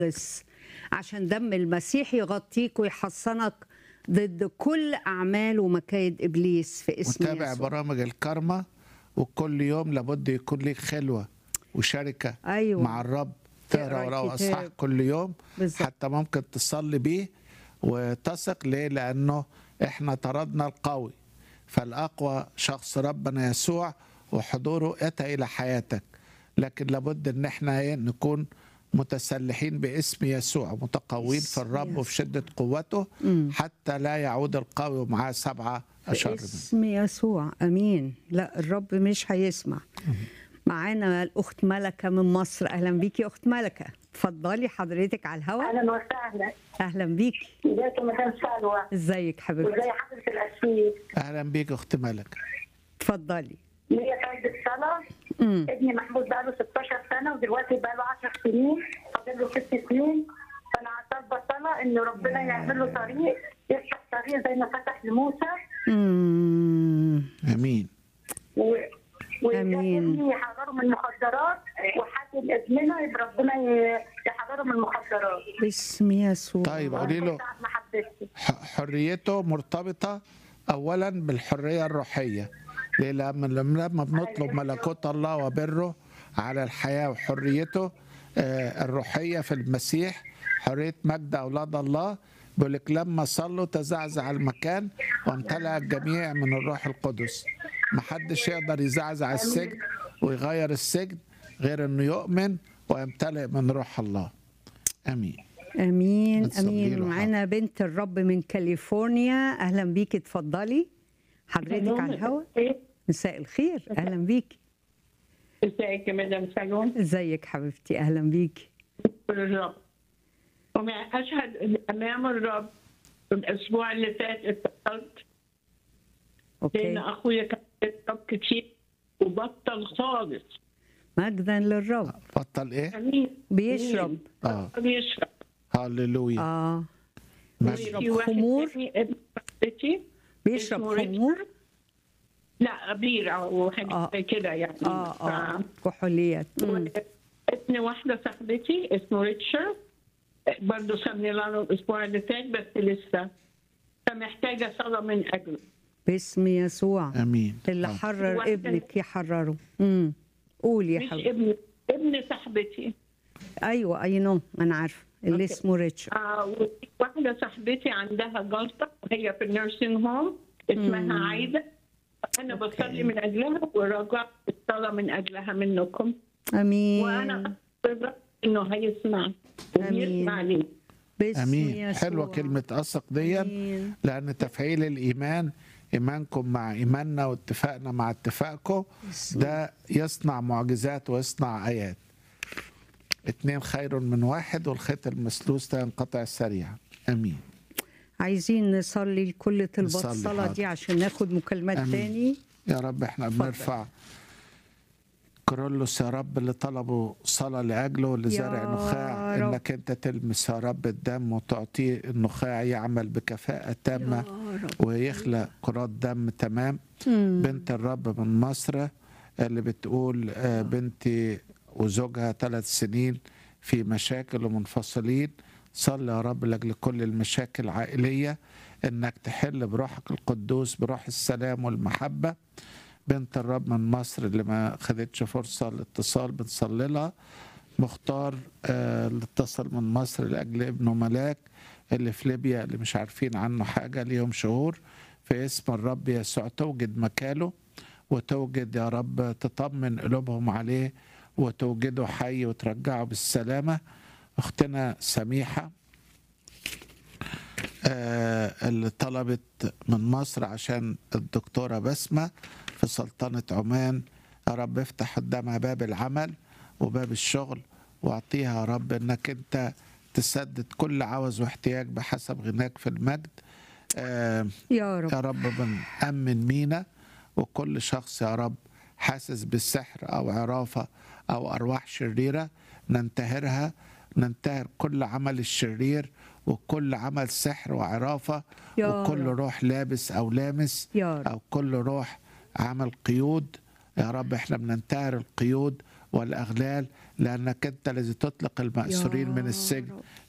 خالص عشان دم المسيح يغطيك ويحصنك ضد كل اعمال ومكايد ابليس في اسم وتابع يسوع برامج الكرمة وكل يوم لابد يكون ليك خلوة وشركة أيوة. مع الرب تقرأ تقرا وراه الكتاب. اصحاح كل يوم بالظبط. حتى ممكن تصلي بيه وتثق ليه لانه احنا طردنا القوي فالاقوى شخص ربنا يسوع وحضوره اتى الى حياتك لكن لابد ان احنا إيه نكون متسلحين باسم يسوع متقوين في اسم الرب يسوع. وفي شده قوته حتى لا يعود القوي ومعاه سبعه اشر منه باسم يسوع امين لا الرب مش هيسمع معانا الاخت ملكه من مصر اهلا بيكي يا اخت ملكه اتفضلي حضرتك على الهواء اهلا وسهلا اهلا بيكي ازيك يا مدام سلوى ازيك حبيبتي وازي حضره الاسيس اهلا بيك اخت ملك اتفضلي ليا فايدة صلاة امم ابني محمود بقى له 16 سنة ودلوقتي بقى له 10 سنين فاضل له 6 سنين فأنا طالبة صلاة إن ربنا يعمل له طريق يفتح طريق زي ما فتح لموسى امم امين و آمين. وابني يحرروا من المخدرات وحد ابننا يبقى ربنا ي- يحرروا من المخدرات باسم يسوع طيب قولي له ساعة محبتي ح- حريته مرتبطة أولا بالحرية الروحية ليه؟ لما لما بنطلب ملكوت الله وبره على الحياة وحريته آه، الروحية في المسيح حرية مجد أولاد الله بيقول لك لما صلوا تزعزع المكان وامتلأ الجميع من الروح القدس محدش يقدر يزعزع السجن ويغير السجن غير انه يؤمن ويمتلئ من روح الله امين امين بتصلي امين له معانا بنت الرب من كاليفورنيا اهلا بيكي اتفضلي حضرتك على الهواء مساء الخير اهلا بيكي ازيك يا مدام سلوم ازيك حبيبتي اهلا بيكي الرب وما اشهد امام الرب الاسبوع اللي فات اتصلت لان اوكي اخويا كان بيشرب كتير وبطل خالص مجدا للرب بطل ايه امين بيشرب اه بطل يشرب هاليلويا اه مجد. بيشرب في واحد خمور تاني ابن صاحبتي بيشرب اسمه ريتشارد. خمور لا بيرة وحاجة آه. زي كده يعني اه اه ف- كحوليات مم. ابن واحدة صاحبتي اسمه ريتشارد برضه صلي له الأسبوع اللي فات بس لسه فمحتاجة صلاة من أجله باسم يسوع امين اللي آه. حرر واحدة- ابنك يحرره امم قولي يا مش حبيبتي ابن ابن صاحبتي ايوه اي نو انا عارفه اللي أوكي. اسمه ريتشارد آه وفي واحدة صاحبتي عندها جلطة وهي في النيرسينج هوم اسمها عايدة أنا أوكي. بصلي من أجلها ورجعت الصلاة من أجلها منكم امين وأنا أثق إنه هيسمع آمين. ويسمع لي باسم امين يسوع حلوه كلمه اثق دي آمين. لان تفعيل الايمان ايمانكم مع ايماننا واتفاقنا مع اتفاقكم ده يصنع معجزات ويصنع ايات اتنين خير من واحد والخيط المسلوس لا ينقطع سريعا امين عايزين نصلي لكل طلبات نصلي، الصلاه حاضر. دي عشان ناخد مكالمات آمين. تاني يا رب احنا بنرفع كرولوس يا رب اللي طلبوا صلاة لأجله اللي يا زارع نخاع رب. إنك أنت تلمس يا رب الدم وتعطيه النخاع يعمل بكفاءة تامة ويخلق كرات دم تمام بنت الرب من مصر اللي بتقول آه، بنتي وزوجها ثلاث سنين في مشاكل ومنفصلين صلي يا رب لاجل كل المشاكل العائلية انك تحل بروحك القدوس بروح السلام والمحبة بنت الرب من مصر اللي ما خدتش فرصة الاتصال بنصلي لها مختار آه، اللي اتصل من مصر لأجل ابنه ملاك اللي في ليبيا اللي مش عارفين عنه حاجة ليهم شهور في اسم الرب يسوع توجد مكانه وتوجد يا رب تطمن قلوبهم عليه وتوجده حي وترجعه بالسلامة أختنا سميحة آه، اللي طلبت من مصر عشان الدكتورة بسمة في سلطنة عمان يا رب افتح قدامها باب العمل وباب الشغل واعطيها يا رب انك انت تسدد كل عوز واحتياج بحسب غناك في المجد آه يا رب يا رب بنأمن مينا وكل شخص يا رب حاسس بالسحر أو عرافة أو أرواح شريرة ننتهرها ننتهر كل عمل الشرير وكل عمل سحر وعرافة يا وكل رب. روح لابس أو لامس يا رب أو كل روح عمل قيود يا رب احنا بننتهر القيود والأغلال لأنك أنت الذي تطلق المأسورين يا من السجن رب.